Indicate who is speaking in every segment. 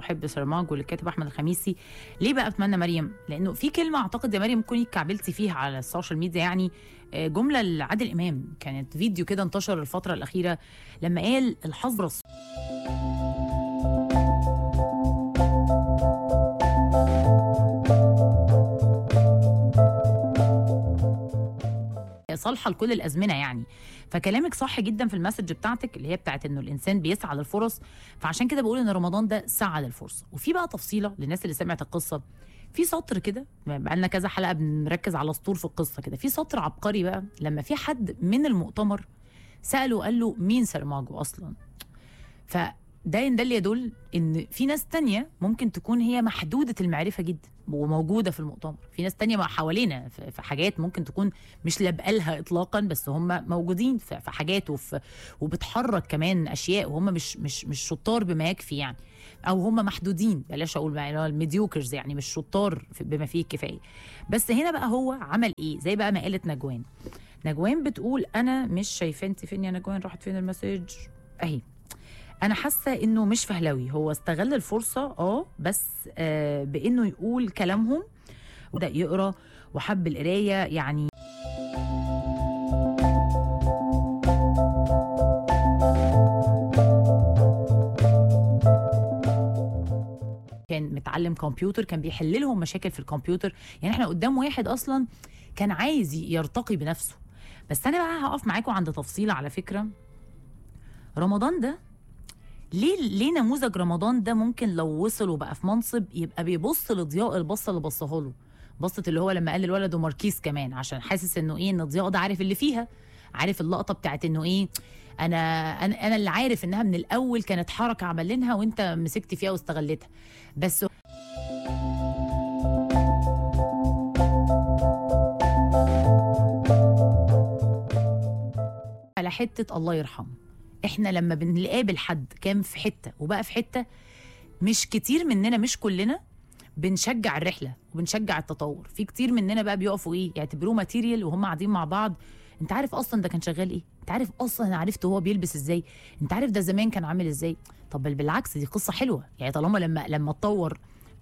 Speaker 1: احب سرماج للكاتب احمد الخميسي ليه بقى اتمنى مريم لانه في كلمه اعتقد يا مريم تكوني اتكعبلتي فيها على السوشيال ميديا يعني آه، جمله لعادل امام كانت فيديو كده انتشر الفتره الاخيره لما قال الحظر صالحه لكل الازمنه يعني فكلامك صح جدا في المسج بتاعتك اللي هي بتاعت انه الانسان بيسعى للفرص فعشان كده بقول ان رمضان ده سعى للفرصه وفي بقى تفصيله للناس اللي سمعت القصه في سطر كده بقالنا كذا حلقه بنركز على سطور في القصه كده في سطر عبقري بقى لما في حد من المؤتمر ساله قال له مين سرماجو اصلا فده ده اللي يدل ان في ناس تانية ممكن تكون هي محدوده المعرفه جدا وموجوده في المؤتمر في ناس تانية مع حوالينا في في حاجات ممكن تكون مش لابقالها اطلاقا بس هم موجودين في في حاجات وفي وبتحرك كمان اشياء وهم مش مش مش شطار بما يكفي يعني او هم محدودين بلاش اقول بقى اللي هو الميديوكرز يعني مش شطار في- بما فيه الكفايه بس هنا بقى هو عمل ايه زي بقى ما قالت نجوان نجوان بتقول انا مش شايفه انت فين يا نجوان راحت فين المسج اهي انا حاسه انه مش فهلوي هو استغل الفرصه اه بس آه بانه يقول كلامهم وبدا يقرا وحب القرايه يعني كان متعلم كمبيوتر كان بيحل لهم مشاكل في الكمبيوتر يعني احنا قدام واحد اصلا كان عايز يرتقي بنفسه بس انا بقى هقف معاكم عند تفصيله على فكره رمضان ده ليه ليه نموذج رمضان ده ممكن لو وصل وبقى في منصب يبقى بيبص لضياء البصه اللي بصها له بصه اللي هو لما قال للولد وماركيز كمان عشان حاسس انه ايه ان ضياء ده عارف اللي فيها عارف اللقطه بتاعت انه ايه انا انا انا اللي عارف انها من الاول كانت حركه عملنها وانت مسكت فيها واستغلتها بس على حته الله يرحمه احنا لما بنقابل حد كان في حته وبقى في حته مش كتير مننا مش كلنا بنشجع الرحله وبنشجع التطور في كتير مننا بقى بيقفوا ايه يعتبروه ماتيريال وهم قاعدين مع بعض انت عارف اصلا ده كان شغال ايه انت عارف اصلا انا عرفت هو بيلبس ازاي انت عارف ده زمان كان عامل ازاي طب بل بالعكس دي قصه حلوه يعني طالما لما لما اتطور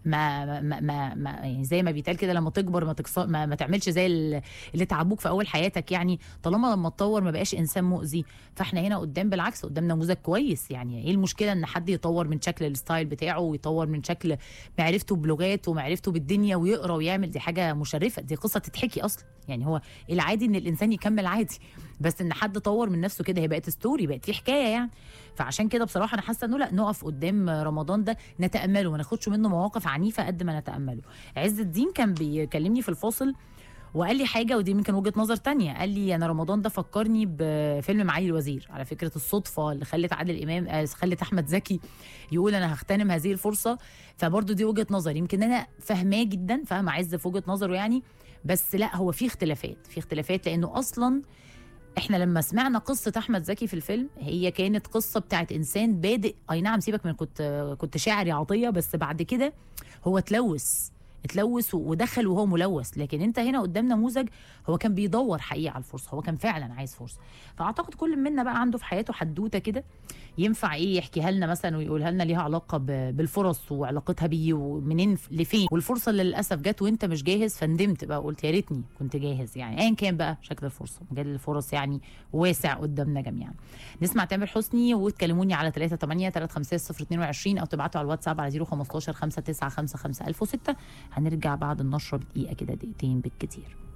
Speaker 1: ما ما ما, ما يعني زي ما بيتقال كده لما تكبر ما تكسر ما, ما تعملش زي ال- اللي تعبوك في اول حياتك يعني طالما لما اتطور ما بقاش انسان مؤذي فاحنا هنا قدام بالعكس قدام نموذج كويس يعني ايه المشكله ان حد يطور من شكل الستايل بتاعه ويطور من شكل معرفته بلغات ومعرفته بالدنيا ويقرا ويعمل دي حاجه مشرفه دي قصه تتحكي اصلا يعني هو العادي ان الانسان يكمل عادي بس ان حد طور من نفسه كده هي بقت ستوري بقت في حكايه يعني فعشان كده بصراحه انا حاسه انه لا نقف قدام رمضان ده نتامله ما ناخدش منه مواقف عنيفه قد ما نتامله عز الدين كان بيكلمني في الفاصل وقال لي حاجه ودي يمكن وجهه نظر تانية قال لي انا رمضان ده فكرني بفيلم معالي الوزير على فكره الصدفه اللي خلت عادل امام آه، خلت احمد زكي يقول انا هغتنم هذه الفرصه فبرضه دي وجهه نظر يمكن انا فاهماه جدا فاهمه عز في وجهه نظره يعني بس لا هو في اختلافات في اختلافات لانه اصلا احنا لما سمعنا قصه احمد زكي في الفيلم هي كانت قصه بتاعت انسان بادئ اي نعم سيبك من كنت كنت شاعر يا عطيه بس بعد كده هو اتلوث اتلوث ودخل وهو ملوث لكن انت هنا قدام نموذج هو كان بيدور حقيقه على الفرصه هو كان فعلا عايز فرصه فاعتقد كل منا بقى عنده في حياته حدوته كده ينفع ايه يحكيها لنا مثلا ويقولها لنا ليها علاقه ب- بالفرص وعلاقتها بيه ومنين ف- لفين والفرصه اللي للاسف جت وانت مش جاهز فندمت بقى قلت يا ريتني كنت جاهز يعني ايا كان بقى شكل الفرصه مجال الفرص يعني واسع قدامنا جميعا نسمع تامر حسني وتكلموني على 38 350 022 او تبعتوا على الواتساب على 015 595 5006 هنرجع بعد النشره بدقيقه كده دقيقتين بالكتير